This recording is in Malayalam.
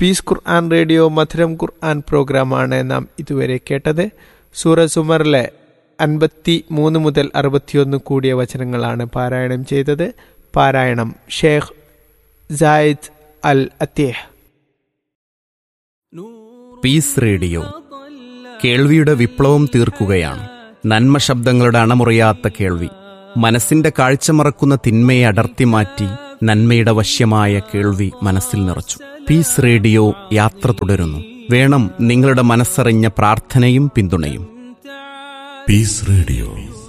പീസ് ഖുർആൻ റേഡിയോ മധുരം ഖുർആൻ പ്രോഗ്രാമാണ് നാം ഇതുവരെ കേട്ടത് സൂറ സുമറിലെ അൻപത്തി മൂന്ന് മുതൽ അറുപത്തിയൊന്ന് കൂടിയ വചനങ്ങളാണ് പാരായണം ചെയ്തത് പാരായണം ഷേഖ് സായിദ് അൽ അത്തേഹ് പീസ് റേഡിയോ കേൾവിയുടെ വിപ്ലവം തീർക്കുകയാണ് നന്മ ശബ്ദങ്ങളുടെ അണമുറിയാത്ത കേൾവി മനസ്സിന്റെ കാഴ്ച മറക്കുന്ന തിന്മയെ അടർത്തി മാറ്റി നന്മയുടെ വശ്യമായ കേൾവി മനസ്സിൽ നിറച്ചു പീസ് റേഡിയോ യാത്ര തുടരുന്നു വേണം നിങ്ങളുടെ മനസ്സറിഞ്ഞ പ്രാർത്ഥനയും പിന്തുണയും പീസ് റേഡിയോ